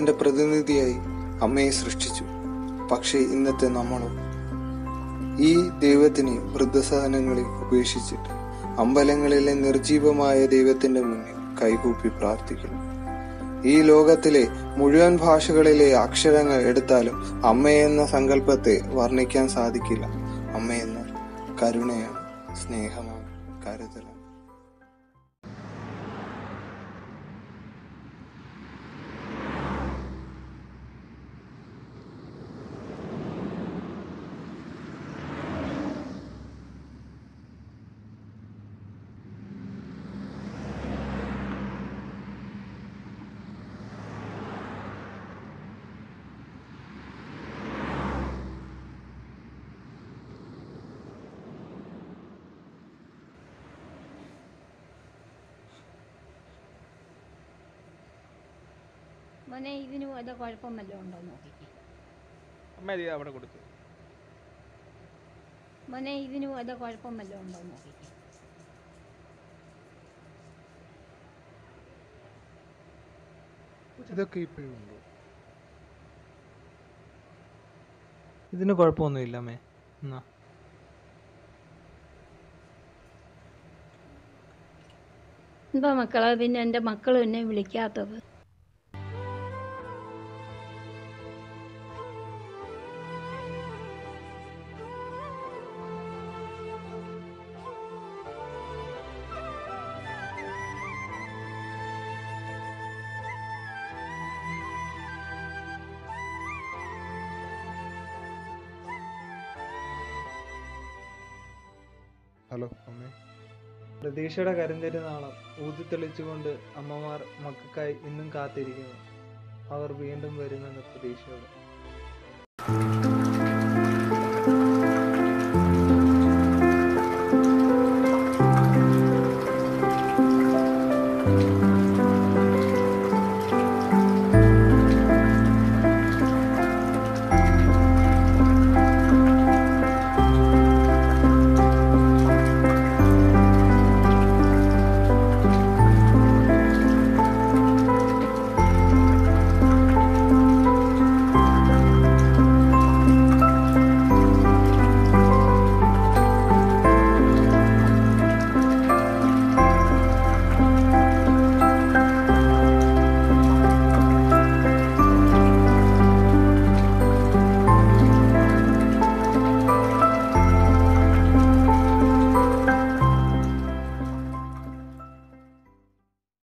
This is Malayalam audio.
തന്റെ പ്രതിനിധിയായി അമ്മയെ സൃഷ്ടിച്ചു പക്ഷേ ഇന്നത്തെ നമ്മളോ ഈ ദൈവത്തിനെ വൃദ്ധസദനങ്ങളിൽ ഉപേക്ഷിച്ചിട്ട് അമ്പലങ്ങളിലെ നിർജീവമായ ദൈവത്തിന്റെ മുന്നിൽ കൈകൂപ്പി പ്രാർത്ഥിക്കുന്നു ഈ ലോകത്തിലെ മുഴുവൻ ഭാഷകളിലെ അക്ഷരങ്ങൾ എടുത്താലും അമ്മയെന്ന സങ്കല്പത്തെ വർണ്ണിക്കാൻ സാധിക്കില്ല അമ്മയെന്നാൽ കരുണയാണ് സ്നേഹമാണ് കരുതലാണ് മോനെ ഇതിന് വല്ല കുഴപ്പം വല്ലതും ഉണ്ടോ നോക്കിക്കേ അമ്മ ഇത് അവിടെ കൊടുത്തു മോനെ ഇതിന് വല്ല കുഴപ്പം വല്ലതും ഉണ്ടോ നോക്കിക്കേ ഇതൊക്കെ ഇപ്പോഴും ഉണ്ടോ ഇതിന് കുഴപ്പമൊന്നുമില്ല അമ്മേ എന്നാ എന്താ മക്കളെ പിന്നെ എൻ്റെ മക്കൾ എന്നെ വിളിക്കാത്തത് ഹലോ അമ്മേ പ്രതീക്ഷയുടെ കരിന്തിരുന്നാളം ഊതിത്തെളിച്ചുകൊണ്ട് അമ്മമാർ മക്കൾക്കായി ഇന്നും കാത്തിരിക്കുന്നു അവർ വീണ്ടും വരുമെന്ന പ്രതീക്ഷയോടെ